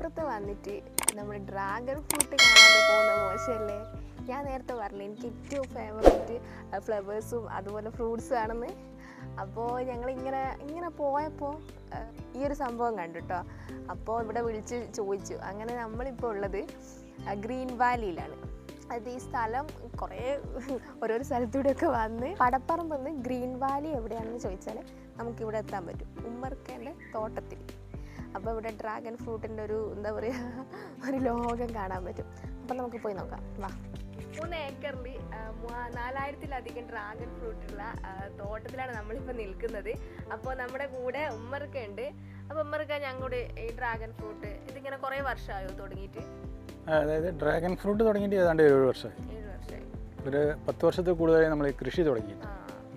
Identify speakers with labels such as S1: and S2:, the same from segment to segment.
S1: മലപ്പുറത്ത് വന്നിട്ട് നമ്മൾ ഡ്രാഗൺ ഫ്രൂട്ട് കാണാതെ പോകുന്ന മോശമല്ലേ ഞാൻ നേരത്തെ പറഞ്ഞു എനിക്ക് ഏറ്റവും ഫേവറേറ്റ് ഫ്ലവേഴ്സും അതുപോലെ ഫ്രൂട്ട്സും ആണെന്ന് അപ്പോൾ ഞങ്ങൾ ഇങ്ങനെ ഇങ്ങനെ പോയപ്പോൾ ഈ ഒരു സംഭവം കണ്ടു കേട്ടോ അപ്പോൾ ഇവിടെ വിളിച്ച് ചോദിച്ചു അങ്ങനെ നമ്മളിപ്പോൾ ഉള്ളത് ഗ്രീൻ വാലിയിലാണ് അത് ഈ സ്ഥലം കുറേ ഓരോരോ സ്ഥലത്തൂടെയൊക്കെ വന്ന് പടപ്പറമ്പ് നിന്ന് ഗ്രീൻ വാലി എവിടെയാണെന്ന് ചോദിച്ചാൽ നമുക്കിവിടെ എത്താൻ പറ്റും ഉമ്മർക്കേൻ്റെ തോട്ടത്തിൽ അപ്പോൾ ഇവിടെ ഡ്രാഗൺ ഫ്രൂട്ടിൻ്റെ ഒരു എന്താ പറയുക ഒരു ലോകം കാണാൻ പറ്റും അപ്പം നമുക്ക് പോയി നോക്കാം വാ മൂന്ന് ഏക്കറിൽ നാലായിരത്തിലധികം ഡ്രാഗൺ ഫ്രൂട്ട് ഉള്ള ആ, തോട്ടത്തിലാണ് നമ്മളിപ്പോൾ നിൽക്കുന്നത് അപ്പോൾ നമ്മുടെ കൂടെ ഉമ്മർക്ക ഉണ്ട് അപ്പോൾ ഉമ്മർക്ക ഞങ്ങളുടെ ഈ ഡ്രാഗൺ ഫ്രൂട്ട് ഇതിങ്ങനെ കുറേ വർഷമായോ തുടങ്ങിയിട്ട്
S2: അതായത് ഡ്രാഗൺ ഫ്രൂട്ട് തുടങ്ങിയിട്ട് ഏതാണ്ട് ഏഴ് വർഷമായി
S1: ഏഴ് വർഷമായി
S2: ഒരു പത്ത് വർഷത്തിൽ കൂടുതലായി നമ്മൾ ഈ കൃഷി തുടങ്ങി
S1: ആ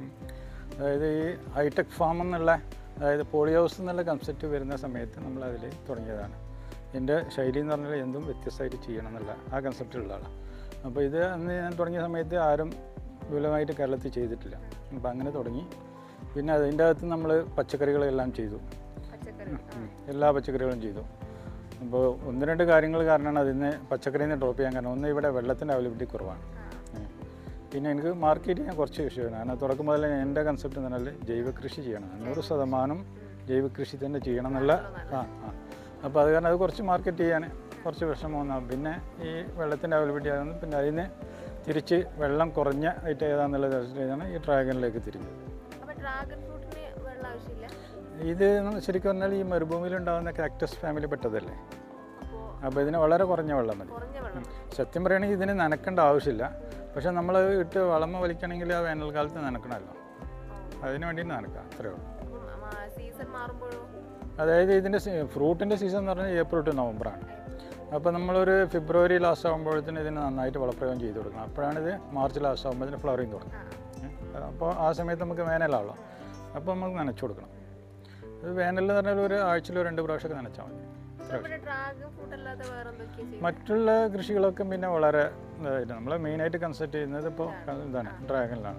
S2: അതായത് ഈ ഹൈടെക് ഫാം എന്നുള്ള അതായത് പോളി ഹൗസ് എന്നുള്ള കൺസെപ്റ്റ് വരുന്ന സമയത്ത് നമ്മൾ അതിൽ തുടങ്ങിയതാണ് എൻ്റെ ശൈലി എന്ന് പറഞ്ഞാൽ എന്തും വ്യത്യസ്തമായിട്ട് ചെയ്യണം എന്നുള്ള ആ കൺസെപ്റ്റുള്ള ആളാണ് അപ്പോൾ ഇത് അന്ന് ഞാൻ തുടങ്ങിയ സമയത്ത് ആരും വിപുലമായിട്ട് കേരളത്തിൽ ചെയ്തിട്ടില്ല അപ്പോൾ അങ്ങനെ തുടങ്ങി പിന്നെ അതിൻ്റെ അകത്ത് നമ്മൾ പച്ചക്കറികളെല്ലാം ചെയ്തു
S1: പച്ചക്കറി
S2: ഉം. എല്ലാ പച്ചക്കറികളും ചെയ്തു അപ്പോൾ ഒന്ന് രണ്ട് കാര്യങ്ങൾ കാരണമാണ് അതിന് പച്ചക്കറിയിൽ നിന്ന് ഡ്രോപ്പ് ചെയ്യാൻ കാരണം ഒന്ന് ഇവിടെ വെള്ളത്തിൻ്റെ അവൈലബിലിറ്റി കുറവാണ് ഉം. പിന്നെ എനിക്ക് മാർക്കറ്റ് ചെയ്യാൻ കുറച്ച് വിഷയമാണ് കാരണം തുടക്കം മുതൽ എൻ്റെ കൺസെപ്റ്റ് എന്ന് പറഞ്ഞാൽ ജൈവ കൃഷി ചെയ്യണം നൂറ് ശതമാനം ജൈവ കൃഷി തന്നെ ചെയ്യണം എന്നുള്ള ആ ആ അപ്പോൾ അത് കാരണം അത് കുറച്ച് മാർക്കറ്റ് ചെയ്യാൻ കുറച്ച് വിഷമം വന്നാൽ പിന്നെ ഈ വെള്ളത്തിൻ്റെ അവൈലബിലിറ്റി ആയിരുന്നു പിന്നെ അതിന് തിരിച്ച് വെള്ളം കുറഞ്ഞ ഐറ്റം ഏതാണെന്നുള്ളത് വെച്ചിട്ടാണ് ഈ ഡ്രാഗണിലേക്ക് തിരിഞ്ഞത്
S1: അപ്പോൾ ഡ്രാഗൺ ഫ്രൂട്ടിന് വെള്ളം ആവശ്യമില്ല
S2: ഇത് നമ്മൾ ശരിക്കും പറഞ്ഞാൽ ഈ മരുഭൂമിയിൽ ഉണ്ടാകുന്ന കാക്ടസ് ഫാമിലി പെട്ടതല്ലേ
S1: അപ്പോൾ
S2: അപ്പോൾ ഇതിന് വളരെ കുറഞ്ഞ വെള്ളം മതി
S1: കുറഞ്ഞ വെള്ളം
S2: സത്യം പറയുകയാണെങ്കിൽ ഇതിന് നനക്കേണ്ട ആവശ്യമില്ല പക്ഷെ നമ്മൾ ഇട്ട് വളമ വലിക്കണമെങ്കിൽ ആ വേനൽക്കാലത്ത് നനക്കണമല്ലോ അതിന് വേണ്ടി നനക്കാം അത്രേ ഉള്ളൂ
S1: സീസൺ മാറുമ്പോഴോ
S2: അതായത് ഇതിൻ്റെ ഫ്രൂട്ടിൻ്റെ സീസൺ എന്ന് പറഞ്ഞാൽ ഏപ്രിൽ ടു നവംബറാണ് അപ്പോൾ നമ്മളൊരു ഫെബ്രുവരി ലാസ്റ്റ് ആകുമ്പോഴത്തേന് ഇതിന് നന്നായിട്ട് വളപ്രയോഗം ചെയ്ത് കൊടുക്കണം അപ്പോഴാണ് ഇത് മാർച്ച് ലാസ്റ്റ് ആകുമ്പോൾ ഇതിന് ഫ്ലവറിങ് തുടങ്ങും
S1: ആ
S2: അപ്പോൾ ആ സമയത്ത് നമുക്ക് വേനലാണല്ലോ അപ്പോൾ നമുക്ക് നനച്ചു കൊടുക്കണം ഇത് വേനലിൽ എന്ന് പറഞ്ഞാൽ ഒരു ആഴ്ചയിൽ രണ്ട് പ്രാവശ്യമൊക്കെ നനച്ചാൽ മതി
S1: അപ്പോൾ ഇവിടെ ഡ്രാഗൺ ഫ്രൂട്ട് അല്ലാതെ വേറെ എന്തൊക്കെയാണ് ചെയ്യുന്നത്
S2: മറ്റുള്ള കൃഷികളൊക്കെ പിന്നെ വളരെ ഇതായിട്ട് നമ്മൾ മെയിനായിട്ട് കൺസെപ്റ്റ് ചെയ്യുന്നത് ഇപ്പോൾ ഇതാണ് ഡ്രാഗണിലാണ്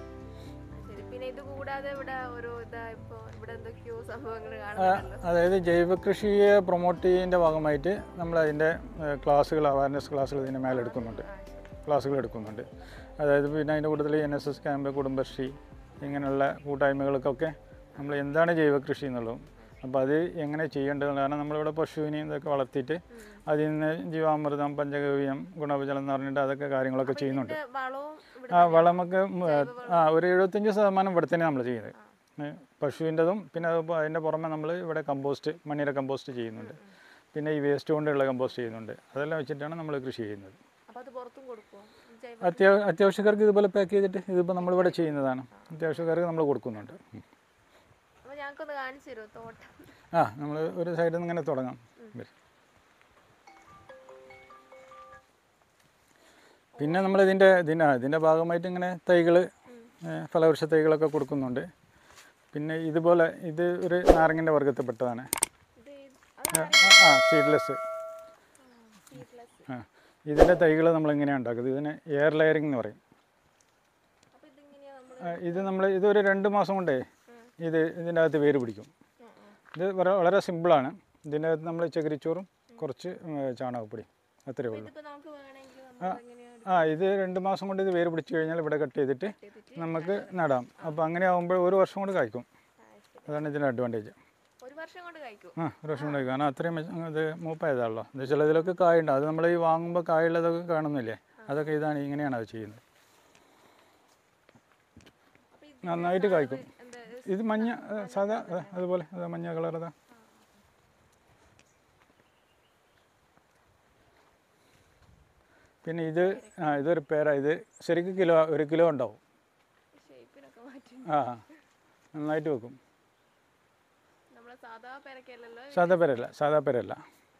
S1: ശരി പിന്നെ ഇത് കൂടാതെ ഇവിടെ ഓരോ ഇതാ ഇപ്പോൾ ഇവിടെ എന്തൊക്കെയോ സംഭവങ്ങൾ
S2: ആ,
S1: കാണുന്നുണ്ടല്ലോ
S2: അതായത് ജൈവ കൃഷിയെ പ്രൊമോട്ട് ചെയ്യുന്നതിൻ്റെ ഭാഗമായിട്ട് നമ്മൾ അതിൻ്റെ ക്ലാസ്സുകൾ അവയർനെസ് ക്ലാസ്സുകൾ ഇതിൻ്റെ മേലെ എടുക്കുന്നുണ്ട്
S1: ആ, ശരി.
S2: ക്ലാസ്സുകൾ എടുക്കുന്നുണ്ട് അതായത് പിന്നെ അതിൻ്റെ കൂട്ടത്തിൽ N S S camp Kudumbashree ഇങ്ങനെയുള്ള കൂട്ടായ്മകൾക്കൊക്കെ നമ്മൾ എന്താണ് ജൈവ കൃഷി എന്നുള്ളതും അപ്പോൾ അത് എങ്ങനെ ചെയ്യേണ്ടത് കാരണം നമ്മളിവിടെ പശുവിനെയും ഇതൊക്കെ വളർത്തിയിട്ട് അതിൽ നിന്ന് ജീവാമൃതം പഞ്ചഗവ്യം ഗുണോപജലം എന്ന് പറഞ്ഞിട്ട് അതൊക്കെ കാര്യങ്ങളൊക്കെ ചെയ്യുന്നുണ്ട്
S1: ഇതിന്റെ വളവും ഇവിടെ
S2: ആ വളമൊക്കെ ഉം, ആ ഒരു എഴുപത്തഞ്ച് ശതമാനം ഇവിടെ തന്നെ നമ്മൾ ചെയ്യുന്നത് ഏ, പശുവിൻ്റെതും പിന്നെ അത് അതിൻ്റെ പുറമെ നമ്മൾ ഇവിടെ കമ്പോസ്റ്റ് മണ്ണിര കമ്പോസ്റ്റ് ചെയ്യുന്നുണ്ട് പിന്നെ ഈ വേസ്റ്റ് കൊണ്ടുള്ള കമ്പോസ്റ്റ് ചെയ്യുന്നുണ്ട് അതെല്ലാം വെച്ചിട്ടാണ് നമ്മൾ കൃഷി ചെയ്യുന്നത്
S1: അപ്പോൾ അത് പുറത്തും കൊടുക്കുമോ ജൈവ
S2: അത്യാ അത്യാവശ്യക്കാർക്ക് ഇതുപോലെ പാക്ക് ചെയ്തിട്ട് ഇതിപ്പോൾ നമ്മളിവിടെ ചെയ്യുന്നതാണ് അത്യാവശ്യക്കാർക്ക് നമ്മൾ കൊടുക്കുന്നുണ്ട് ഉം.
S1: അപ്പോൾ ഞങ്ങൾക്കൊന്ന് കാണിച്ചു തരുമോ തോട്ടം
S2: ആ നമ്മൾ ഒരു സൈഡിൽ നിന്ന് ഇങ്ങനെ തുടങ്ങാം വരൂ. പിന്നെ നമ്മൾ ഇതിൻ്റെ ഇതിൻ്റെ ഇതിൻ്റെ ഭാഗമായിട്ട് ഇങ്ങനെ തൈകൾ ഫലവൃക്ഷ തൈകളൊക്കെ കൊടുക്കുന്നുണ്ട് പിന്നെ ഇതുപോലെ ഇത് ഒരു നാരങ്ങൻ്റെ വർഗത്തിൽപ്പെട്ടതാണ്
S1: ഇത്
S2: ആ, ആ സീഡ്ലെസ്
S1: സീഡ്ലെസ്
S2: ആ ഇതിൻ്റെ തൈകൾ നമ്മളിങ്ങനെയാണ് ഉണ്ടാക്കുന്നത് ഇതിന് എയർ ലെയറിംഗ് എന്ന് പറയും
S1: അപ്പോൾ ഇതിങ്ങനെയാ നമ്മൾ
S2: ആ, ഇത് നമ്മൾ ഇതൊരു രണ്ട് മാസം കൊണ്ടേ ഇത് ഇതിൻ്റെ അകത്ത് വേര് പിടിക്കും ഇത് വളരെ വളരെ സിമ്പിളാണ് ഇതിൻ്റെ അകത്ത് നമ്മൾ ചകിരിച്ചോറും കുറച്ച് ഉം, ചാണകപ്പൊടി അത്രയേ ഉള്ളൂ
S1: ഇതിപ്പോൾ നമുക്ക് വേണമെങ്കിൽ നമ്മൾ എങ്ങനെയാണ്
S2: ആ ഇത് രണ്ട് മാസം കൊണ്ട് ഇത് വേര് പിടിച്ച് കഴിഞ്ഞാൽ ഇവിടെ കട്ട് ചെയ്തിട്ട്
S1: ചെയ്തിട്ട്
S2: നമുക്ക് നടാം അപ്പോൾ അങ്ങനെ ആകുമ്പോൾ ഒരു വർഷം കൊണ്ട് കായ്ക്കും
S1: ആ, ശരി.
S2: അതാണ് ഇതിൻ്റെ അഡ്വാൻറ്റേജ്
S1: ഒരു വർഷം കൊണ്ട് കഴിക്കും
S2: ആ ഒരു വർഷം കൊണ്ട് കായ്ക്കും കാരണം അത്രയും മെച്ച- ഇത് മൂപ്പായതാണല്ലോ എന്താ വെച്ചാൽ ഇതിലൊക്കെ കായുണ്ട് അത് നമ്മൾ ഈ വാങ്ങുമ്പോൾ കായുള്ളതൊക്കെ കാണുന്നില്ലേ അതൊക്കെ ഇതാണ് ഇങ്ങനെയാണ് അത് ചെയ്യുന്നത്
S1: അപ്പോൾ ഇത്
S2: നന്നായിട്ട് കായ്ക്കും
S1: എന്താ
S2: ഇത് മഞ്ഞ ഏ, സാധാ ഏ, അതുപോലെ അതാ മഞ്ഞ കളർ അതാ പിന്നെ ഇത് ആ ഇതൊരു പേര ഇത് ശരിക്കും കിലോ ഒരു കിലോ ഉണ്ടാവും
S1: ഷേപ്പിനൊക്കെ മാറ്റി
S2: ആ നന്നായിട്ട് വെക്കും
S1: നമ്മളെ സാധാ പേരക്കല്ലല്ലോ
S2: സാധാ പേരല്ല സാധാ പേരല്ല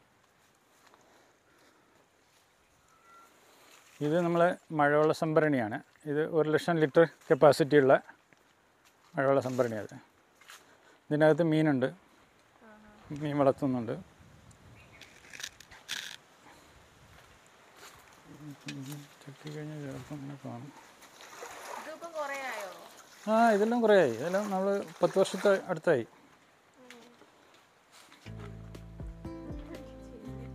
S2: ഇത് നമ്മളെ മഴവെള്ള സംഭരണിയാണ് ഇത് ഒരു ലക്ഷം ലിറ്റർ കപ്പാസിറ്റി ഉള്ള മഴവെള്ള സംഭരണിയാണ് ഇതിനകത്ത് മീനുണ്ട് മീൻ വളർത്തുന്നുണ്ട് ചെത്തി കഴിഞ്ഞാൽ ചിലപ്പോൾ ഇങ്ങനെ കാണും
S1: ഇതിപ്പം കുറേ ആയോ
S2: ആ ഇതെല്ലാം കുറേ ആയി ഇതെല്ലാം നമ്മൾ പത്ത് വർഷത്തെ അടുത്തായി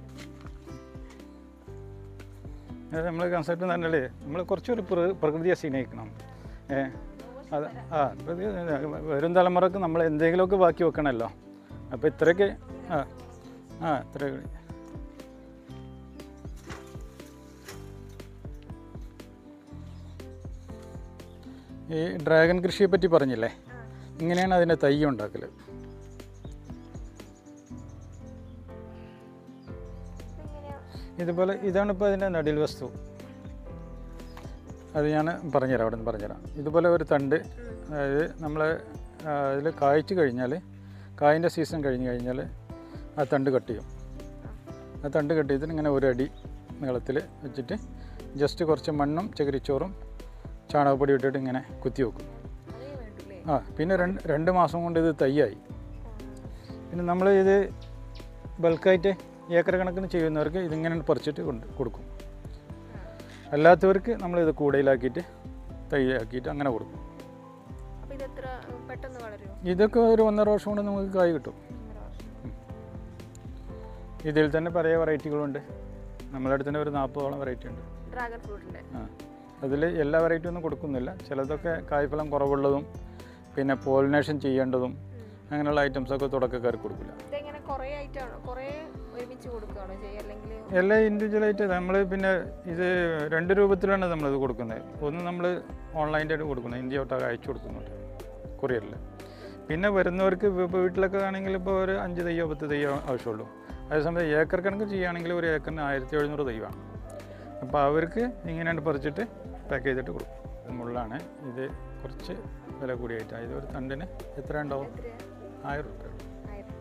S2: നമ്മൾ കൺസെപ്റ്റ് എന്ന് പറഞ്ഞാൽ നമ്മൾ കുറച്ചൊരു പ്ര- പ്രകൃതിയെ സ്നേഹിക്കണം ഏ അത് ആ പ്രകൃതി വരും തലമുറക്ക് നമ്മൾ എന്തെങ്കിലുമൊക്കെ ബാക്കി വെക്കണമല്ലോ അപ്പോൾ ഇത്രയൊക്കെ ആ ആ ഇത്രയൊക്കെ ഈ ഡ്രാഗൺ കൃഷിയെ പറ്റി പറഞ്ഞില്ലേ ഇങ്ങനെയാണ് അതിൻ്റെ തൈ ഉണ്ടാക്കൽ
S1: എങ്ങനെയാ
S2: ഇതുപോലെ ഇതാണ് ഇപ്പോൾ അതിൻ്റെ നടിൽ വസ്തു അത് ഞാൻ പറഞ്ഞുതരാം അവിടെ നിന്ന് പറഞ്ഞുതരാം ഇതുപോലെ ഒരു തണ്ട് അതായത് നമ്മൾ അതിൽ കായ്ച്ചു കഴിഞ്ഞാൽ കായിൻ്റെ സീസൺ കഴിഞ്ഞ് കഴിഞ്ഞാൽ ആ തണ്ട് കട്ട് ചെയ്യും ആ തണ്ട് കട്ട് ചെയ്തിട്ട് ഇങ്ങനെ ഒരു അടി നീളത്തിൽ വെച്ചിട്ട് ജസ്റ്റ് കുറച്ച് മണ്ണും ചകിരിച്ചോറും ചാണകപ്പൊടി ഇട്ടിട്ട് ഇങ്ങനെ കുത്തി വെക്കും
S1: അതേ വേണ്ടല്ലേ
S2: ആ പിന്നെ രണ്ട് രണ്ട് മാസം കൊണ്ട് ഇത് തൈയായി പിന്നെ നമ്മൾ ഇത് ബൾക്കായിട്ട് ഏക്കർ കണക്കിന് ചെയ്യുന്നവർക്ക് ഇതിങ്ങനെ പറിച്ചിട്ട് കൊണ്ട് കൊടുക്കും അല്ലാത്തവർക്ക് നമ്മളിത് കൂടയിലാക്കിയിട്ട് തൈയാക്കിയിട്ട് അങ്ങനെ കൊടുക്കും
S1: അപ്പൊ ഇത് എത്ര ഉം, പെട്ടെന്ന് വളരുമോ
S2: ഇതൊക്കെ ഒരു ഒന്നര വർഷം കൊണ്ട് നമുക്ക് കായ് കിട്ടും
S1: ഒന്നര വർഷം
S2: ഇതിൽ തന്നെ പല വെറൈറ്റികളുണ്ട് നമ്മളെ അടുത്ത് തന്നെ ഒരു നാൽപ്പതോളം വെറൈറ്റി ഉണ്ട്
S1: ഡ്രാഗൺ ഫ്രൂട്ടിന്റെ
S2: ആ അതിൽ എല്ലാ വെറൈറ്റി ഒന്നും കൊടുക്കുന്നില്ല ചിലതൊക്കെ കായ്ഫലം കുറവുള്ളതും പിന്നെ പോളിനേഷൻ ചെയ്യേണ്ടതും അങ്ങനെയുള്ള ഐറ്റംസൊക്കെ തുടക്കക്കാർക്ക് കൊടുക്കില്ല
S1: ഇതെങ്ങനെ കുറേ ആയിട്ടാണോ കുറേ ഒരുമിച്ച് കൊടുക്കുകയാണോ ചെയ്യുക അല്ലെങ്കിൽ
S2: എല്ലാം ഇൻഡിവിജ്വലായിട്ട് നമ്മൾ പിന്നെ ഇത് രണ്ട് രൂപത്തിലാണ് നമ്മളിത് കൊടുക്കുന്നത് ഒന്ന് നമ്മൾ ഓൺലൈനായിട്ട് കൊടുക്കുന്നത് ഇന്ത്യ ഒട്ടാകെ അയച്ചു കൊടുക്കുന്നുണ്ട് കൊറിയറിൽ പിന്നെ വരുന്നവർക്ക് ഇപ്പോൾ വീട്ടിലൊക്കെ ആണെങ്കിൽ ഇപ്പോൾ ഒരു അഞ്ച് തയ്യോ പത്ത് തയ്യോ ആവശ്യമുള്ളൂ അതേസമയം ഏക്കർ കണക്ക് ചെയ്യുകയാണെങ്കിൽ ഒരു ഏക്കറിന് ആയിരത്തി എഴുന്നൂറ് തൈവാണ് അപ്പോൾ അവർക്ക് ഇങ്ങനെയാണ് പറിച്ചിട്ട് പാക്ക് ചെയ്തിട്ട് കൊടുക്കും ഇത് മുള്ളാണ് ഇത് കുറച്ച് വില കൂടിയായിട്ടാണ് ഇത് ഒരു തണ്ടിന് എത്ര ഉണ്ടാവും
S1: എത്രയാ
S2: ആയിരം റുപ്യ
S1: ആയിരത്തി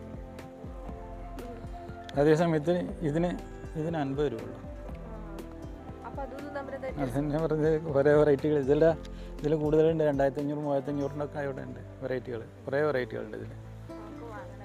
S2: അതേ സമയത്ത് ഇതിന് ഇതിന് അൻപത് രൂപ ഉള്ളൂ
S1: അപ്പൊ അതൊന്നും നമ്മുടെ
S2: അത് തന്നെ പറഞ്ഞത് കുറേ വെറൈറ്റികൾ ഇതിൽ ഇതിൽ കൂടുതലുണ്ട് രണ്ടായിരത്തി അഞ്ഞൂറ് മൂവായിരത്തി അഞ്ഞൂറിൻ്റെ ഒക്കെ ഇവിടെ ഉണ്ട് വെറൈറ്റികൾ കുറേ വെറൈറ്റികളുണ്ട് ഇതിൽ
S1: നമുക്ക് വാങ്ങണം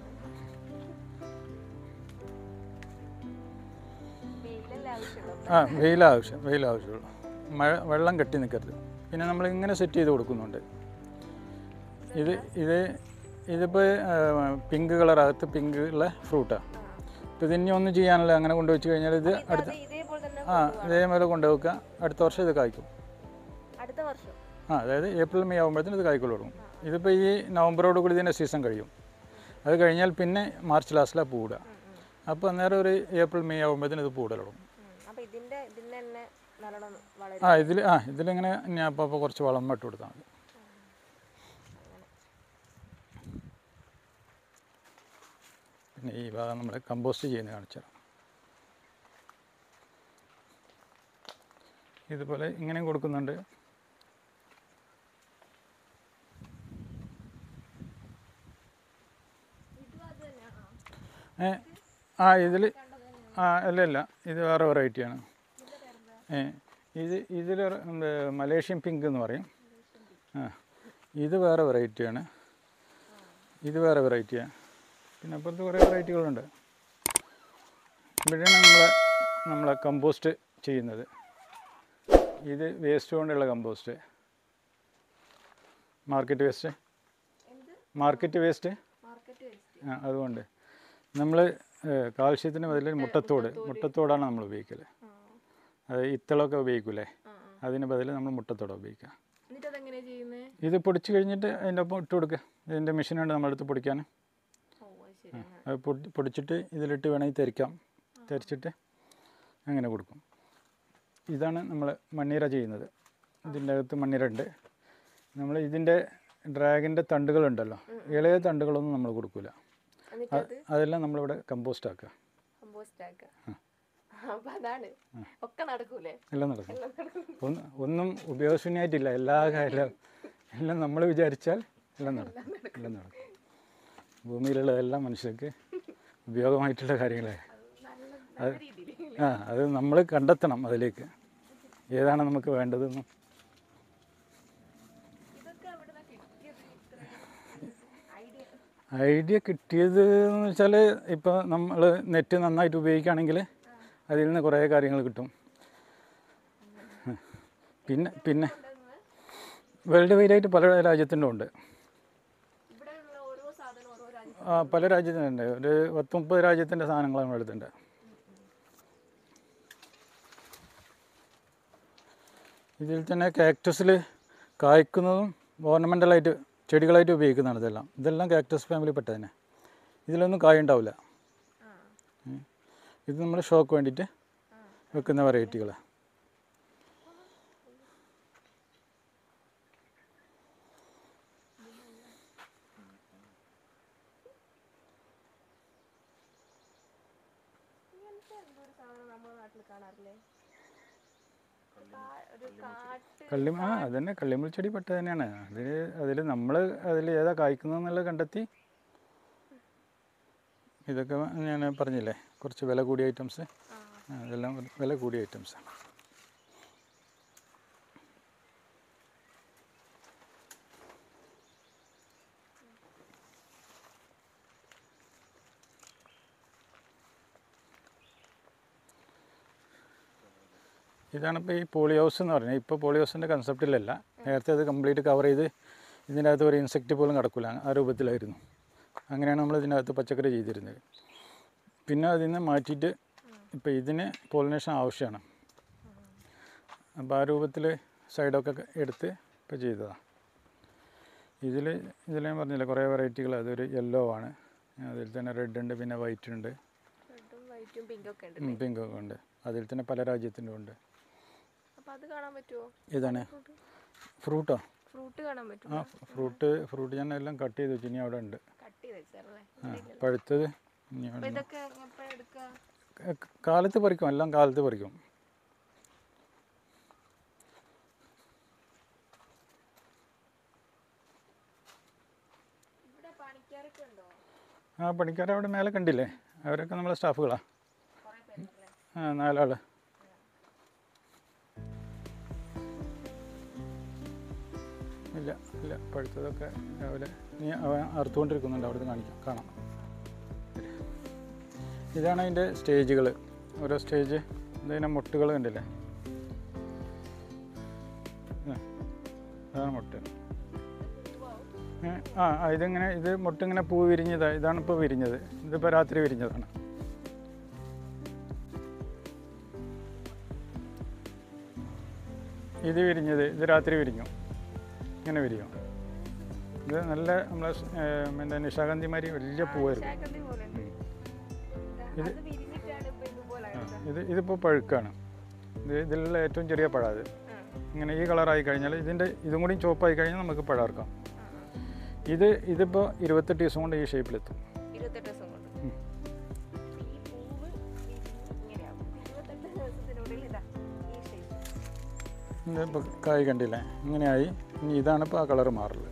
S1: വെയിലല്ലേ ആവശ്യമുള്ളൂ
S2: ആ വെയിൽ ആവശ്യം വെയിൽ ആവശ്യമുള്ളൂ മഴ വെള്ളം കെട്ടി നിൽക്കരുത് പിന്നെ നമ്മൾ ഇങ്ങനെ സെറ്റ് ചെയ്ത് കൊടുക്കുന്നുണ്ട് ഇത് ഇത് ഇതിപ്പോൾ പിങ്ക് കളർ അകത്ത് പിങ്ക് ഉള്ള ഫ്രൂട്ടാണ് ഇപ്പോൾ ഇതിനി ഒന്നും ചെയ്യാനല്ല അങ്ങനെ കൊണ്ടുവച്ച് കഴിഞ്ഞാൽ ഇത് അടുത്ത
S1: അത് ഇതേപോലെ തന്നെ
S2: ആ ഇതേപോലെ കൊണ്ടുവെക്കുക അടുത്ത വർഷം ഇത് കായ്ക്കും
S1: അടുത്ത വർഷം
S2: ആ അതായത് ഏപ്രിൽ മെയ് ആകുമ്പോഴത്തേന് ഇത് കായ്ക്കുള്ള തുടങ്ങും ഇതിപ്പോൾ ഈ നവംബറോട് കൂടി ഇതിൻ്റെ സീസൺ കഴിയും അത് കഴിഞ്ഞാൽ പിന്നെ മാർച്ച് ലാസ്റ്റിലാണ് പൂടുക അപ്പോൾ അന്നേരം ഒരു ഏപ്രിൽ മെയ് ആകുമ്പോഴത്തേന് ഇത് പൂടൽ തുടങ്ങും
S1: ഉം. അപ്പൊ ഇതിന്റെ ഇതിന് തന്നെ നല്ലോണം വളരെ
S2: ആ ഇതിൽ ആ ഇതിലിങ്ങനെ ഞാൻ അപ്പോൾ അപ്പോൾ കുറച്ച് വളം ഇട്ട് കൊടുത്താൽ മതി പിന്നെ ഈ ഭാഗം നമ്മൾ കമ്പോസ്റ്റ് ചെയ്യുന്ന കാണിച്ചു തരാം ഇതുപോലെ ഇങ്ങനെ കൊടുക്കുന്നുണ്ട് ഏ ആ ഇതിൽ ആ അല്ല അല്ല ഇത് വേറെ വെറൈറ്റിയാണ് ഏ ഇത് ഇതിൽ മലേഷ്യൻ പിങ്ക് എന്ന് പറയും ആ ഇത് വേറെ വെറൈറ്റിയാണ് ഇത് വേറെ വെറൈറ്റിയാണ് പിന്നെ അപ്പുറത്ത് കുറേ വെറൈറ്റികളുണ്ട് ഇവിടെയാണ് നമ്മളെ നമ്മളെ കമ്പോസ്റ്റ് ചെയ്യുന്നത് ഇത് വേസ്റ്റ് കൊണ്ടുള്ള compost market waste market waste
S1: market വെച്ചിട്ട്
S2: ആ അതുകൊണ്ട് നമ്മൾ കാൽസ്യത്തിന് ബദലിൽ മുട്ടത്തോട് മുട്ടത്തോടാണ് നമ്മൾ ഉപയോഗിക്കൽ അത് ഇത്തളമൊക്കെ ഉപയോഗിക്കൂലേ അതിന് ബദൽ നമ്മൾ മുട്ടത്തോട് ഉപയോഗിക്കുക
S1: എന്നിട്ട് അതെങ്ങനെയാ ചെയ്യുന്നത്
S2: ഇത് പൊടിച്ച് കഴിഞ്ഞിട്ട് അതിൻ്റെ ഒപ്പം ഇട്ട് കൊടുക്കുക ഇതിൻ്റെ മെഷീനുണ്ട് നമ്മളെടുത്ത് പൊടിക്കാൻ
S1: ഓ അത് ശരി
S2: അത് പൊടി പൊടിച്ചിട്ട് ഇതിലിട്ട് വേണമെങ്കിൽ തെരിക്കാം തെരിച്ചിട്ട് അങ്ങനെ കൊടുക്കും ഇതാണ് നമ്മൾ മണ്ണീര ചെയ്യുന്നത് ഇതിൻ്റെ അകത്ത് മണ്ണീര ഉണ്ട് നമ്മൾ ഇതിൻ്റെ ഡ്രാഗൻ്റെ തണ്ടുകളുണ്ടല്ലോ ഇളയ തണ്ടുകളൊന്നും നമ്മൾ കൊടുക്കില്ല
S1: എന്നിട്ട് അത്
S2: അതെല്ലാം നമ്മളിവിടെ കമ്പോസ്റ്റ് ആക്കുക
S1: കമ്പോസ്റ്റ് ആക്കുക അപ്പൊ അതാണ് ഒക്കെ നടക്കൂലേ
S2: എല്ലാം നടക്കും ഒന്ന് ഒന്നും ഉപയോഗശൂന്യമായിട്ടില്ല എല്ലാ കാര്യം എല്ലാം നമ്മൾ വിചാരിച്ചാൽ എല്ലാം നടക്കും എല്ലാം നടക്കും ഭൂമിയിലുള്ളതെല്ലാം മനുഷ്യർക്ക് ഉപയോഗമായിട്ടുള്ള കാര്യങ്ങളെ അത് ആ അത് നമ്മൾ കണ്ടെത്തണം അതിലേക്ക് ഏതാണ് നമുക്ക് വേണ്ടതെന്നും
S1: ഇതൊക്കെ അവിടെ കിട്ടിയത് ഇത്ര ഐഡിയ
S2: ഐഡിയ കിട്ടിയത് എന്ന് വെച്ചാൽ ഇപ്പോൾ നമ്മൾ നെറ്റ് നന്നായിട്ട് ഉപയോഗിക്കുകയാണെങ്കിൽ അതിൽ നിന്ന് കുറേ കാര്യങ്ങൾ കിട്ടും പിന്നെ പിന്നെ വേൾഡ് വൈഡായിട്ട് പല രാജ്യത്തിൻ്റെ ഉണ്ട്
S1: ഇവിടെയുള്ള ഓരോ സാധനം ഓരോ രാജ്യം
S2: ആ പല രാജ്യത്തിനുണ്ട് ഒരു പത്ത് മുപ്പത് രാജ്യത്തിൻ്റെ സാധനങ്ങൾ നമ്മുടെ അടുത്തുണ്ട് ഇതിൽ തന്നെ കാക്ടസിൽ കായ്ക്കുന്നതും ഓർണമെൻ്റലായിട്ട് ചെടികളായിട്ട് ഉപയോഗിക്കുന്നതാണ് ഇതെല്ലാം ഇതെല്ലാം കാക്ടസ് ഫാമിലി പെട്ട തന്നെ ഇതിലൊന്നും കായ ഉണ്ടാവില്ല ഉം. ഇത് നമ്മൾ ഷോക്ക് വേണ്ടിയിട്ട് വെക്കുന്ന വെറൈറ്റികൾ
S1: ഇങ്ങനത്തെ എന്തോ ഒരു സാധനം നമ്മുടെ നാട്ടിൽ കാണാറില്ലേ കാ- ഒരു കാട്ട്
S2: കള്ളി ആ അതന്നെ കള്ളിമുൾ ചെടി പെട്ട തന്നെയാണ് അതിൽ അതിൽ നമ്മൾ അതിൽ ഏതാ കായ്ക്കുന്നതെന്നുള്ളത് കണ്ടെത്തി ഇതൊക്കെ ഞാൻ പറഞ്ഞില്ലേ കുറച്ച് വില കൂടിയ ഐറ്റംസ്
S1: ആ
S2: അതെല്ലാം വില കൂടിയ ഐറ്റംസാണ് ഇതാണ് ഇപ്പോൾ ഈ പോളി ഹൗസ് എന്ന് പറഞ്ഞാൽ ഇപ്പോൾ പോളി ഹൗസിൻ്റെ കൺസെപ്റ്റിലല്ല നേരത്തെ അത് കംപ്ലീറ്റ് കവർ ചെയ്ത് ഇതിൻ്റെ അകത്ത് ഒരു ഇൻസെക്റ്റ് പോലും കിടക്കില്ല ആ രൂപത്തിലായിരുന്നു അങ്ങനെയാണ് നമ്മൾ ഇതിനകത്ത് പച്ചക്കറി ചെയ്തിരുന്നത് പിന്നെ അതിൽ നിന്ന് മാറ്റിയിട്ട് ഇപ്പോൾ ഇതിന് പോളിനേഷൻ ആവശ്യമാണ് അപ്പോൾ ആ രൂപത്തിൽ സൈഡൊക്കെ എടുത്ത് ഇപ്പോൾ ചെയ്തതാണ് ഇതിൽ ഇതിൽ ഞാൻ പറഞ്ഞില്ല കുറേ വെറൈറ്റികൾ അതൊരു യെല്ലോ ആണ് അതിൽ തന്നെ റെഡ് ഉണ്ട് പിന്നെ വൈറ്റ് ഉണ്ട്
S1: റെഡും വൈറ്റും പിങ്കും ഒക്കെ ഉണ്ട്
S2: പിങ്ക് ഒക്കെ ഉണ്ട് അതിൽ തന്നെ പല രാജ്യത്തിൻ്റെ ഉണ്ട്
S1: അപ്പൊ അത് കാണാൻ പറ്റുമോ
S2: ഇതാണ് ഫ്രൂട്ടോ
S1: ഫ്രൂട്ട് കാണാൻ
S2: ആ
S1: പറ്റുമോ
S2: ഫ്രൂട്ട് ഫ്രൂട്ട് ഞാൻ എല്ലാം കട്ട് ചെയ്ത് വെച്ചു ഇനി അവിടെ ഉണ്ട്
S1: കട്ട് ചെയ്ത് വെച്ചല്ലേ
S2: ആ പഴുത്തത് ഇനി
S1: അപ്പൊ
S2: അവിടെ ഉണ്ട്.
S1: ഇതൊക്കെ എപ്പോഴാ എടുക്കുക
S2: ക- കാലത്ത് പറിക്കും എല്ലാം കാലത്ത് പറിക്കും
S1: ഇവിടെ പണിക്കാരൊക്കെ ഉണ്ടോ
S2: ആ പണിക്കാരെ അവിടെ മേലെ കണ്ടില്ലേ അവരൊക്കെ നമ്മളെ സ്റ്റാഫുകളാണ്
S1: കുറെ പേരല്ലേ
S2: ആ നാലാൾ ഇല്ല ഇല്ല പഴുത്തതൊക്കെ രാവിലെ നീ അവൻ അറുത്തുകൊണ്ടിരിക്കുന്നുണ്ട് അവിടുന്ന് കാണിക്കാം കാണാം ഇതാണ് അതിൻ്റെ സ്റ്റേജുകൾ ഓരോ സ്റ്റേജ് ഇതിൻ്റെ മുട്ടുകൾ കണ്ടില്ലേ ആ, അതാണ് മുട്ട് ഏ, ആ ആ, ഇതിങ്ങനെ ഇത് മുട്ടിങ്ങനെ പൂ വിരിഞ്ഞതാ ഇതാണ് ഇപ്പോൾ വിരിഞ്ഞത് ഇതിപ്പോൾ രാത്രി വിരിഞ്ഞതാണ് ഇത് വിരിഞ്ഞത് ഇത് രാത്രി വിരിഞ്ഞു ഇങ്ങനെ വിരിയും ഇത് നല്ല നമ്മളെ സ്- ഏ, പിന്നെ നിശാഗന്ധിമാരി വലിയ പൂവായിരുന്നു
S1: ശാഖന്തി പോലെ ഉണ്ട്.
S2: ഇത്
S1: അത് വിരിഞ്ഞിട്ടാണ് ഇപ്പൊ ഇതുപോലെ
S2: ആ,
S1: ആയത്.
S2: ഇത് ഇതിപ്പോൾ പഴുക്കാണ് ഇത് ഇതിലുള്ള ഏറ്റവും ചെറിയ പഴം അത്
S1: ആ,
S2: ഇങ്ങനെ ഈ കളറായി കഴിഞ്ഞാൽ ഇതിൻ്റെ ഇതും കൂടി ചുവപ്പായി കഴിഞ്ഞാൽ നമുക്ക് പഴം ഇറക്കാം
S1: ആ, ആ.
S2: ഇത് ഇതിപ്പോൾ ഇരുപത്തെട്ട് ദിവസം കൊണ്ട് ഈ ഷേപ്പിലെത്തും
S1: ഇരുപത്തെട്ട് ദിവസം കൊണ്ട്
S2: ഉം.
S1: ഈ പൂവ് വിരിഞ്ഞ് ഇങ്ങനെയാവും ഇരുപത്തെട്ട് ദിവസത്തിനുള്ളിൽ ഇതാ ഈ shape.
S2: ഇതിപ്പോൾ കായ് കണ്ടില്ലേ ഇങ്ങനെയായി ഇനി ഇതാണ് ഇപ്പോൾ ആ കളറ് മാറുള്ളത്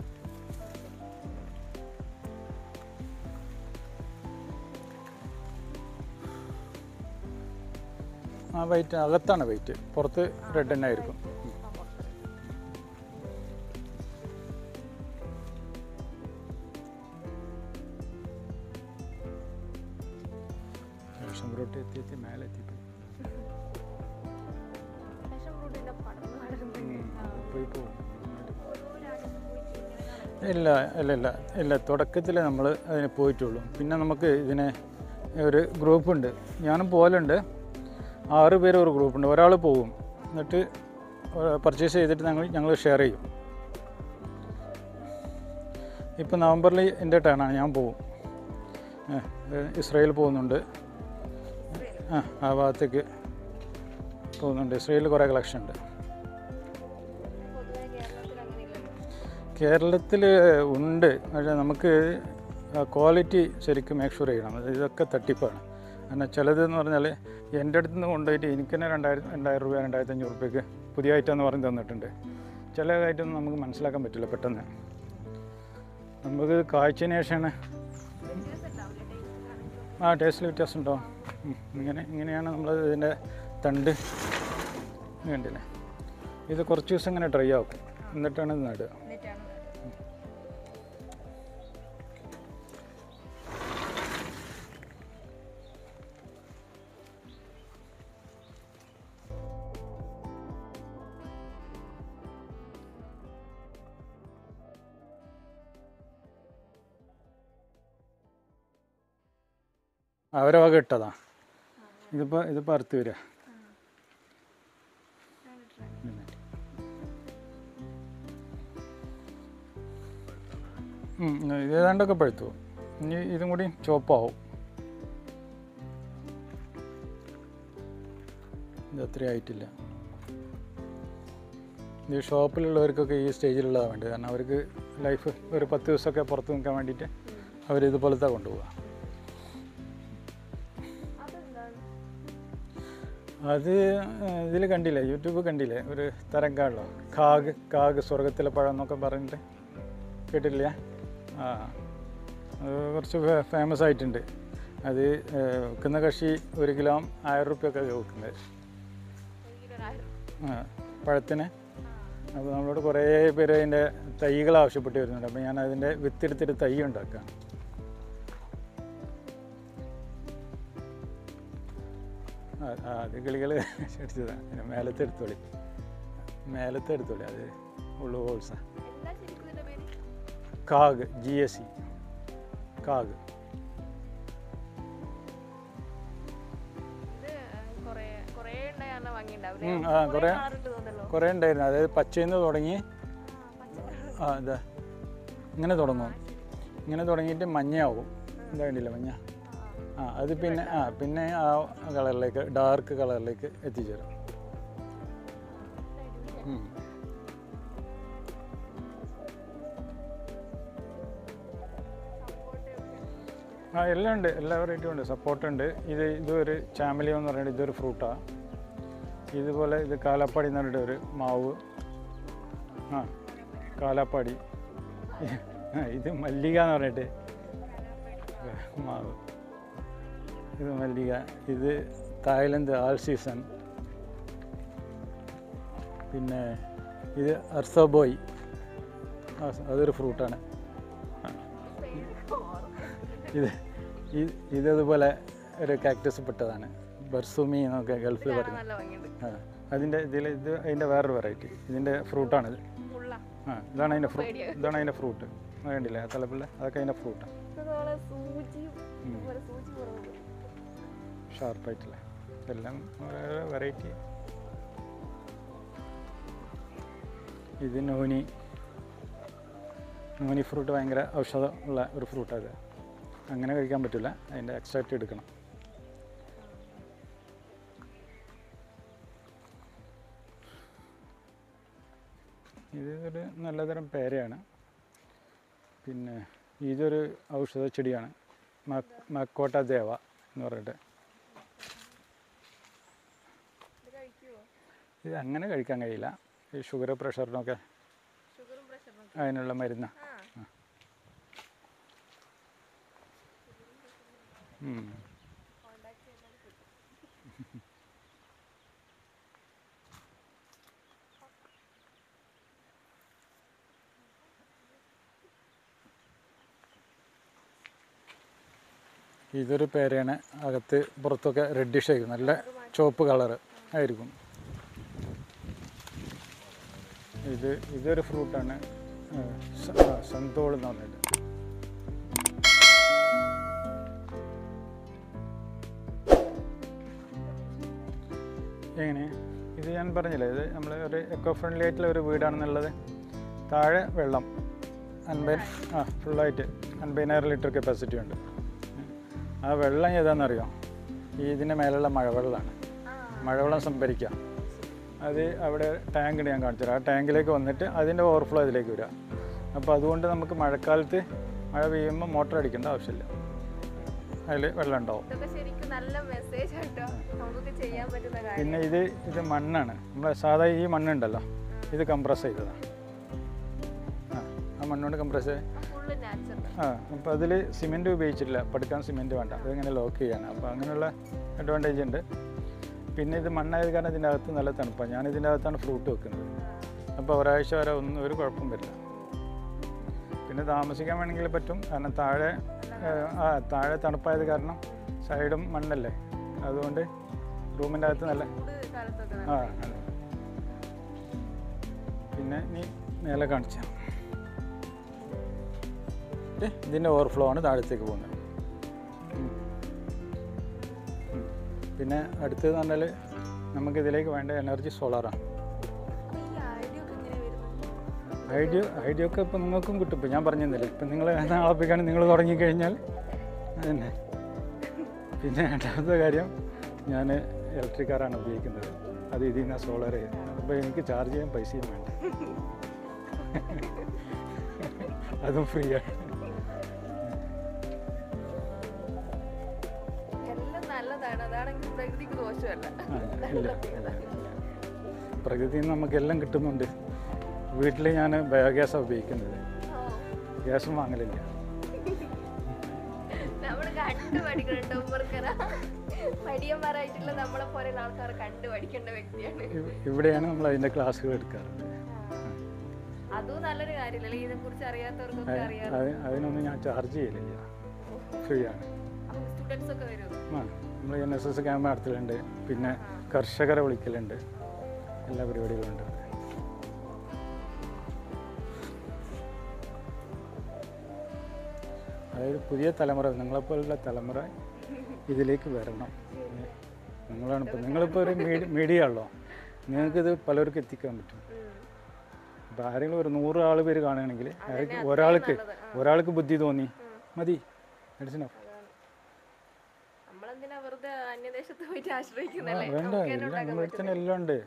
S2: ആ വൈറ്റ് അകത്താണ് വൈറ്റ് പുറത്ത് റെഡ് തന്നെ ആയിരിക്കും ഉം.
S1: ആ, പുറത്ത്.
S2: റേഷൻ ഫ്രൂട്ട് എത്തി എത്തി മേലെ എത്തിപ്പോയി
S1: Passion fruit ന്റെ പടർന്ന് പടർന്ന്
S2: പോയി പോകും
S1: ഓരോ രാജ്യത്ത് പോയിട്ട് ഇങ്ങനെ നടക്കും.
S2: ഇല്ല ഇല്ല ഇല്ല ഇല്ല തുടക്കത്തിൽ നമ്മൾ അതിന് പോയിട്ടുള്ളൂ പിന്നെ നമുക്ക് ഇതിനെ ഒരു ഗ്രൂപ്പുണ്ട് ഞാനും പോകലുണ്ട് ആറ് പേര് ഒരു ഗ്രൂപ്പുണ്ട് ഒരാൾ പോകും എന്നിട്ട് പർച്ചേസ് ചെയ്തിട്ട് ഞങ്ങൾ ഞങ്ങൾ ഷെയർ ചെയ്യും ഇപ്പം നവംബറിൽ എൻ്റെ ടേണാണ് ഞാൻ പോകും ഏ, ഏ, ഇസ്രായേൽ പോകുന്നുണ്ട് ആ ആ ഭാഗത്തേക്ക് പോകുന്നുണ്ട് ഇസ്രായേലിൽ കുറേ കളക്ഷൻ ഉണ്ട്
S1: പൊതുവെ കേരളത്തിൽ അങ്ങനെ ഇല്ലല്ലോ
S2: കേരളത്തിൽ ഉണ്ട് പക്ഷേ നമുക്ക് ക്വാളിറ്റി ശരിക്കും മേക്ക് ഷുവർ ചെയ്യണം അത് ഇതൊക്കെ തട്ടിപ്പാണ് കാരണം ചിലതെന്ന് പറഞ്ഞാൽ എൻ്റെ അടുത്ത് നിന്ന് കൊണ്ടുപോയിട്ട് എനിക്ക് തന്നെ രണ്ടായിരം രണ്ടായിരം രൂപ രണ്ടായിരത്തി അഞ്ഞൂറ് രൂപയ്ക്ക് പുതിയ ഐറ്റം എന്ന് പറഞ്ഞ് തന്നിട്ടുണ്ട് ചില ഐറ്റം നമുക്ക് മനസ്സിലാക്കാൻ പറ്റില്ല പെട്ടെന്ന് നമുക്ക് കാഴ്ചന് ശേഷമാണ്
S1: വ്യത്യാസം ഉണ്ടാവില്ല ടേസ്റ്റ് ആണെങ്കിലും
S2: ആ ടേസ്റ്റിൽ വ്യത്യാസം ഉണ്ടാവും ഉം. ഇങ്ങനെ ഇങ്ങനെയാണ് നമ്മൾ ഇതിൻ്റെ തണ്ട് ഇത് കണ്ടില്ലേ ഇത് കുറച്ച് ദിവസം ഇങ്ങനെ ഡ്രൈ ആവും എന്നിട്ടാണ് ഇത് നടുക
S1: എന്നിട്ടാണ് നടുക.
S2: അവരെ വക ഇട്ടതാ ഇതിപ്പോൾ ഇതിപ്പോൾ അറുത്ത് വരിക
S1: ആണ് try.
S2: ഇതിനെ. ഉം, ഇത് ഏതാണ്ടൊക്കെ പഴുത്തു ഇനി ഇതും കൂടി ചുവപ്പാവും ഇത് അത്ര ആയിട്ടില്ല ഇത് ഷോപ്പിലുള്ളവർക്കൊക്കെ ഈ സ്റ്റേജിലുള്ളതാണ് വേണ്ടത് കാരണം അവർക്ക് ലൈഫ് ഒരു പത്ത് ദിവസമൊക്കെ പുറത്ത് നിൽക്കാൻ വേണ്ടിയിട്ട് അവർ ഇതുപോലത്തെ കൊണ്ടുപോകുക
S1: അതെന്താണ്
S2: അത് ഇതിൽ കണ്ടില്ലേ യൂട്യൂബ് കണ്ടില്ലേ ഒരു തരം കാണല്ലോ കാഗ് കാഗ് സ്വർഗത്തിലെ പഴം എന്നൊക്കെ പറഞ്ഞിട്ട് കേട്ടിട്ടില്ല ആ അത് കുറച്ച് ഫേമസ് ആയിട്ടുണ്ട് അത് ഏഹ്, വിൽക്കുന്ന കക്ഷി ഒരു കിലോ ആയിരം റുപ്യൊക്കെ വിൽക്കുന്നത്
S1: എനിക്കൊരായിരം
S2: ആ പഴത്തിന് അപ്പോൾ നമ്മളോട് കുറേ പേര് അതിൻ്റെ തൈകൾ ആവശ്യപ്പെട്ട് വരുന്നുണ്ട് അപ്പോൾ ഞാൻ അതിൻ്റെ വിത്തെടുത്തിട്ട് തൈ ഉണ്ടാക്കാം ആ ആ, അത് കിളികൾ അടിച്ചതാണ് പിന്നെ മേലത്തെ എടുത്തോളി മേലത്തെ എടുത്തോളി അത് ഉള്ളു ഹോൾസാണ്
S1: എന്താ ശരിക്കും ഇതിന്റെ പേര്
S2: കാഗ് ജി എസ് സി കാഗ്
S1: ഇത് കുറേ കുറേ ഉണ്ടായി നല്ല ഭംഗിയുണ്ടാവില്ലേ
S2: ഉം, ആ, കുറേ
S1: കളറുണ്ട് തോന്നല്ലോ
S2: കുറേ ഉണ്ടായിരുന്നു അതായത് പച്ചയിൽ നിന്ന് തുടങ്ങി
S1: ആ, പച്ച colour.
S2: ആ ഇതാ ഇങ്ങനെ തുടങ്ങും ഇങ്ങനെ തുടങ്ങിയിട്ട് മഞ്ഞയാവും എന്താ വേണ്ടിയില്ല മഞ്ഞ
S1: ആ,
S2: ആ അത് പിന്നെ ആ പിന്നെ ആ കളറിലേക്ക് ഡാർക്ക് കളറിലേക്ക് എത്തിച്ചേരും ഉം. ആ എല്ലാം ഉണ്ട് എല്ലാ വെറൈറ്റിയും ഉണ്ട് സപ്പോർട്ട് ഉണ്ട് ഇത് ഇതൊരു ചാമലിയോ എന്ന് പറയുന്നത് ഇതൊരു ഫ്രൂട്ടാണ് ഇതുപോലെ ഇത് കാലാപ്പാടി എന്ന് പറഞ്ഞിട്ട് ഒരു മാവ് ആ കാലാപ്പാടി ആ, ഇത് മല്ലിക എന്ന് പറഞ്ഞിട്ട് മാവ് ഇത് മല്ലിക ഇത് തായ്ലൻഡ് ആൾ സീസൺ പിന്നെ ഇത് അർസബോയ് ആ, അതൊരു ഫ്രൂട്ടാണ് ഇത് ഇത് ഇതതുപോലെ ഒരു കാക്ടസ് പെട്ടതാണ് ബർസുമി എന്നൊക്കെ ഗൾഫിൽ
S1: കാണാൻ
S2: പറയുന്നത്
S1: നല്ല ഭംഗിയുണ്ട്
S2: ആ അതിൻ്റെ ഇതിൽ ഇത് അതിൻ്റെ വേറൊരു വെറൈറ്റി ഇതിൻ്റെ ഫ്രൂട്ടാണിത്
S1: ഫുള്ള
S2: ആ ഇതാണ് അതിൻ്റെ ഫ്രൂട്ട് ഇതാണ് അതിൻ്റെ ഫ്രൂട്ട് വേണ്ടില്ല തലപ്പിള്ള അതൊക്കെ അതിൻ്റെ ഫ്രൂട്ടാണ്
S1: ഇതുപോലെ സൂചിയും ഇതുപോലെ സൂചി കുറവുണ്ട്
S2: ഷാർപ്പായിട്ടില്ല ഇതെല്ലാം ഓരോരോ വെറൈറ്റി ഇത് നോനി നോനി ഫ്രൂട്ട് ഭയങ്കര ഔഷധം ഉള്ള ഒരു ഫ്രൂട്ടാണ് ഇത് അങ്ങനെ കഴിക്കാൻ പറ്റില്ല അതിൻ്റെ എക്സ്ട്രാക്റ്റ് എടുക്കണം ഇത് ഒരു നല്ലതരം പേരയാണ് പിന്നെ ഇതൊരു ഔഷധ ചെടിയാണ് മ- മക്കോട്ട ദേവ എന്ന് പറഞ്ഞിട്ട്
S1: ഇത് കഴിക്കുമോ
S2: ഇത് അങ്ങനെ കഴിക്കാൻ കഴിയില്ല ഈ ഷുഗർ പ്രഷറിനൊക്കെ
S1: ഷുഗറും പ്രഷറും
S2: അതിനുള്ള മരുന്ന്
S1: ആ
S2: ഉം.
S1: കോണ്ടാക്ട് ചെയ്താൽ കിട്ടും
S2: ഇതൊരു പേരയാണ് അകത്ത് പുറത്തൊക്കെ റെഡിഷ് ആയിരിക്കും നല്ല ചുവപ്പ് കളറ് ആയിരിക്കും ഇത് ഇതൊരു ഫ്രൂട്ടാണ് സന്തോൾ എന്ന് പറഞ്ഞിട്ട് എങ്ങനെ ഇത് ഞാൻ പറഞ്ഞില്ലേ ഇത് നമ്മൾ ഒരു എക്കോ ഫ്രണ്ട്ലി ആയിട്ടുള്ള ഒരു വീടാണെന്നുള്ളത് താഴെ വെള്ളം അൻപത് ആ ഫുള്ളായിട്ട് അൻപതിനായിരം ലിറ്റർ കപ്പാസിറ്റി ഉണ്ട് ആ വെള്ളം ഏതാണെന്നറിയോ ഈ ഇതിൻ്റെ മേലുള്ള മഴവെള്ളമാണ് മഴവെള്ളം സംഭരിക്കുക അത് അവിടെ ടാങ്ക് ഞാൻ കാണിച്ചു തരാം ആ ടാങ്കിലേക്ക് വന്നിട്ട് അതിൻ്റെ ഓവർഫ്ലോ അതിലേക്ക് വരിക അപ്പോൾ അതുകൊണ്ട് നമുക്ക് മഴക്കാലത്ത് മഴ പെയ്യുമ്പോൾ മോട്ടർ അടിക്കേണ്ട ആവശ്യമില്ല അതിൽ വെള്ളം ഉണ്ടാവും
S1: ഇതൊക്കെ ശരിക്കും നല്ല മെസ്സേജ് ആട്ടോ നമുക്കൊക്കെ ചെയ്യാൻ പറ്റുന്ന കാര്യം
S2: പിന്നെ ഇത് ഇത് മണ്ണാണ് നമ്മളെ സാധാ ഈ മണ്ണുണ്ടല്ലോ ഇത് കംപ്രസ് ചെയ്തതാണ് ആ ആ മണ്ണുകൊണ്ട് കംപ്രസ് ചെയ്ത്
S1: ഫുള്ള് നാച്ചുറൽ
S2: ആ അപ്പോൾ അതിൽ സിമെൻറ്റ് ഉപയോഗിച്ചിട്ടില്ല പടുക്കാൻ സിമെൻറ്റ് വേണ്ട അതിങ്ങനെ ലോക്ക് ചെയ്യാണ് അപ്പോൾ അങ്ങനെയുള്ള അഡ്വാൻറ്റേജ് ഉണ്ട് പിന്നെ ഇത് മണ്ണായത് കാരണം ഇതിൻ്റെ അകത്ത് നല്ല തണുപ്പാണ് ഞാൻ ഇതിൻ്റെ അകത്താണ് ഫ്രൂട്ട് വെക്കുന്നത് അപ്പോൾ ഒരാഴ്ച വരെ ഒന്നും ഒരു കുഴപ്പം വരില്ല പിന്നെ താമസിക്കാൻ വേണമെങ്കിൽ പറ്റും കാരണം താഴെ ഏഹ്, ആ താഴെ തണുപ്പായത് കാരണം സൈഡും മണ്ണല്ലേ അതുകൊണ്ട് റൂമിൻ്റെ അകത്ത് നല്ല
S1: ചൂട് കാലത്തൊക്കെ
S2: ആ അതെ പിന്നെ നീ മേലെ കാണിച്ച ഇതിൻ്റെ ഓവർഫ്ലോ ആണ് താഴത്തേക്ക് പോകുന്നത് ഉം. ഉം. പിന്നെ അടുത്തത് പറഞ്ഞാൽ നമുക്ക് ഇതിലേക്ക് വേണ്ട എനർജി സോളാറാണ്
S1: അപ്പൊ ഈ ഐഡിയ ഒക്കെ എങ്ങനെ വരുന്നത്
S2: ഐഡിയ ഐഡിയ ഒക്കെ ഇപ്പം നിങ്ങൾക്കും കിട്ടും ഇപ്പം ഞാൻ പറഞ്ഞിരുന്നില്ല ഇപ്പം നിങ്ങൾ നാളെപ്പിക്കാണ് നിങ്ങൾ തുടങ്ങിക്കഴിഞ്ഞാൽ അതന്നെ പിന്നെ രണ്ടാമത്തെ കാര്യം ഞാൻ ഇലക്ട്രിക് കാറാണ് ഉപയോഗിക്കുന്നത് അത് ഇതിൽ നിന്ന് സോളർ അപ്പോൾ എനിക്ക് ചാർജ് ചെയ്യാൻ പൈസയും വേണ്ട അതും ഫ്രീ ആണ്
S1: എല്ലാം നല്ലതാണ് അതാണെങ്കിൽ പ്രകൃതിക്ക് ദോഷമല്ല
S2: ആ, ഇല്ല ഇല്ല. പ്രകൃതിയിൽ നിന്ന് നമുക്കെല്ലാം കിട്ടുന്നുണ്ട് വീട്ടിൽ ഞാൻ ബയോഗ്യാസാണ് ഉപയോഗിക്കുന്നത് ഗ്യാസും വാങ്ങലില്ല
S1: നമ്മൾ കണ്ടു പഠിക്കണം ഉമ്മർക്കറ മടിയന്മാരായിട്ടുള്ള നമ്മളെ പോലെയുള്ള ആൾക്കാർ കണ്ടു പഠിക്കേണ്ട വ്യക്തിയാണ്
S2: ഇവ്- ഇവിടെയാണ് നമ്മൾ അതിൻ്റെ ക്ലാസ്സുകൾ എടുക്കാറുണ്ട്
S1: അതും നല്ലൊരു കാര്യമല്ലേ ഇതിനെ കുറിച്ച് അറിയാത്തവർക്കൊക്കെ അറിയാം
S2: അത് അതിനൊന്നും ഞാൻ ചാർജ് ചെയ്യലില്ല ഫ്രീ ആണ്
S1: സ്റ്റുഡൻസ് ഒക്കെ വരും
S2: ആ നമ്മൾ എൻ എസ് എസ് ക്യാമ്പ് നടത്തലുണ്ട് പിന്നെ കർഷകരെ വിളിക്കലുണ്ട് എല്ലാ പരിപാടികളും ഉണ്ട് അവിടെ. അതായത് പുതിയ തലമുറ നിങ്ങളെപ്പോലുള്ള തലമുറ ഇതിലേക്ക് വരണം ഏ, നിങ്ങളാണ് ഇപ്പോൾ നിങ്ങളിപ്പോൾ ഒരു മീഡിയ മീഡിയ ആണല്ലോ നിങ്ങൾക്കിത് പലർക്കും എത്തിക്കാൻ പറ്റും അപ്പോൾ ആരെങ്കിലും ഒരു നൂറ് ആൾ പേര് കാണുകയാണെങ്കിൽ ആർക്ക് ഒരാൾക്ക് ഒരാൾക്ക് ബുദ്ധി തോന്നി മതി ഇറ്റ്സ് enough.
S1: നമ്മളെന്തിനാ വെറുതെ അന്യദേശത്ത് പോയിട്ട്
S2: ആ,
S1: ആശ്രയിക്കുന്നല്ലേ
S2: വേണ്ട എല്ലാം നമ്മുടെ അടുത്ത് തന്നെ എല്ലാം ഉണ്ട്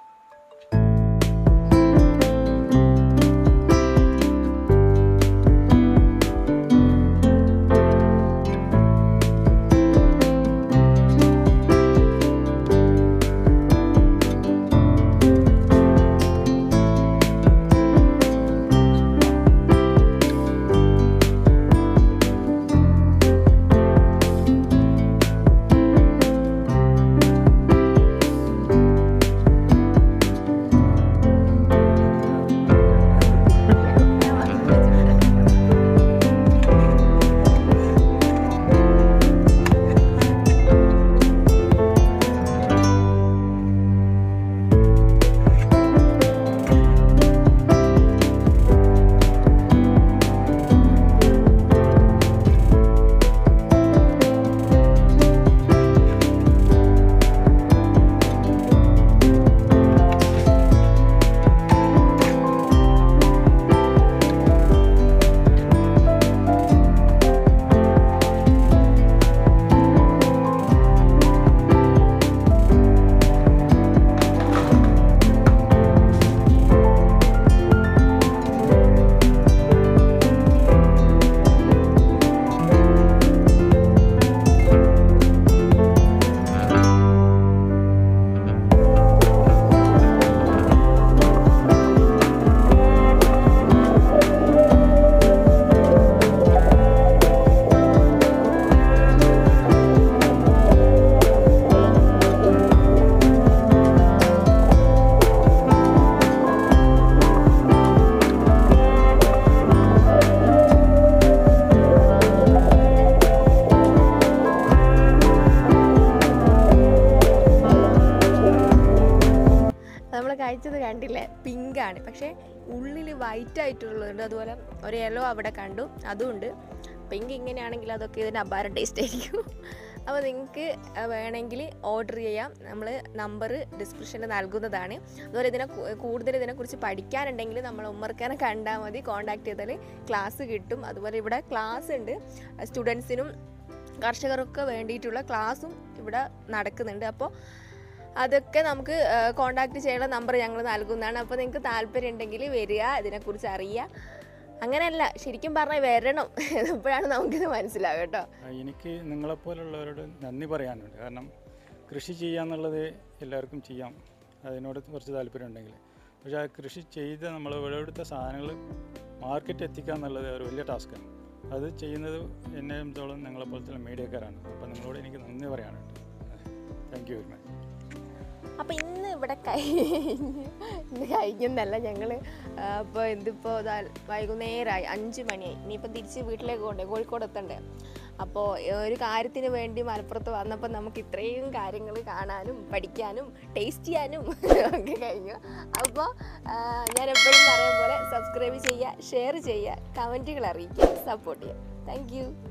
S1: നമ്മൾ കഴിച്ചത് കണ്ടില്ലേ പിങ്ക് ആണ് പക്ഷേ ഉള്ളിൽ വൈറ്റ് ആയിട്ടുള്ളതുണ്ട് അതുപോലെ ഒരു യെല്ലോ അവിടെ കണ്ടു അതുണ്ട് പിങ്ക് ഇങ്ങനെയാണെങ്കിൽ അതൊക്കെ ഇതിൻ്റെ അപാരം ടേസ്റ്റ് ആയിരിക്കും അപ്പോൾ നിങ്ങൾക്ക് വേണമെങ്കിൽ ഓർഡർ ചെയ്യാം നമ്മൾ നമ്പർ ഡിസ്ക്രിപ്ഷനിൽ നൽകുന്നതാണ് അതുപോലെ ഇതിനെ കു- കൂടുതൽ ഇതിനെക്കുറിച്ച് പഠിക്കാനുണ്ടെങ്കിൽ നമ്മൾ ഉമ്മർക്കാനെ കണ്ടാൽ മതി കോൺടാക്ട് ചെയ്താൽ ക്ലാസ് കിട്ടും അതുപോലെ ഇവിടെ ക്ലാസ് ഉണ്ട് സ്റ്റുഡൻസിനും കർഷകർക്കൊക്കെ വേണ്ടിയിട്ടുള്ള ക്ലാസ്സും ഇവിടെ നടക്കുന്നുണ്ട് അപ്പോൾ അതൊക്കെ നമുക്ക് കോണ്ടാക്ട് ചെയ്യാനുള്ള നമ്പർ ഞങ്ങൾ നൽകുന്നതാണ് അപ്പോൾ നിങ്ങൾക്ക് താല്പര്യം ഉണ്ടെങ്കിൽ വരിക ഇതിനെക്കുറിച്ച് അറിയുക അങ്ങനെയല്ല ശരിക്കും പറഞ്ഞാൽ വരണം എപ്പോഴാണ് നമുക്കിത് മനസ്സിലാവുക കേട്ടോ
S2: ആ, എനിക്ക് നിങ്ങളെപ്പോലുള്ളവരോട് നന്ദി പറയാനുണ്ട് കാരണം കൃഷി ചെയ്യാന്നുള്ളത് എല്ലാവർക്കും ചെയ്യാം അതിനോട് കുറച്ച് താല്പര്യം ഉണ്ടെങ്കിൽ പക്ഷേ ആ കൃഷി ചെയ്ത് നമ്മൾ വിളവെടുത്ത സാധനങ്ങൾ മാർക്കറ്റ് എത്തിക്കുക എന്നുള്ളത് ഒരു വലിയ ടാസ്ക്കാണ് അത് ചെയ്യുന്നത് എന്നെ സംബന്ധിച്ചോളം നിങ്ങളെപ്പോലത്തെ മീഡിയക്കാരാണ് അപ്പോൾ നിങ്ങളോട് എനിക്ക് നന്ദി പറയാനുണ്ട് താങ്ക് യു വെരി മച്ച്
S1: അപ്പോൾ ഇന്ന് ഇവിടെ കഴിഞ്ഞ് ഇന്ന് കഴിഞ്ഞെന്നല്ല ഞങ്ങൾ അപ്പോൾ എന്തിപ്പോൾ ഇതാ വൈകുന്നേരമായി അഞ്ച് മണിയായി ഇനിയിപ്പം തിരിച്ച് വീട്ടിലേക്ക് പോകണ്ടേ കോഴിക്കോട് എത്തണ്ടേ അപ്പോൾ ഒരു കാര്യത്തിന് വേണ്ടി മലപ്പുറത്ത് വന്നപ്പോൾ നമുക്ക് ഇത്രയും കാര്യങ്ങൾ കാണാനും പഠിക്കാനും ടേസ്റ്റ് ചെയ്യാനും ഒക്കെ കഴിഞ്ഞു അപ്പോൾ ഞാൻ എപ്പോഴും പറയും പോലെ സബ്സ്ക്രൈബ് ചെയ്യുക ഷെയർ ചെയ്യുക കമൻറ്റുകൾ അറിയിക്കുക സപ്പോർട്ട് ചെയ്യുക താങ്ക് യു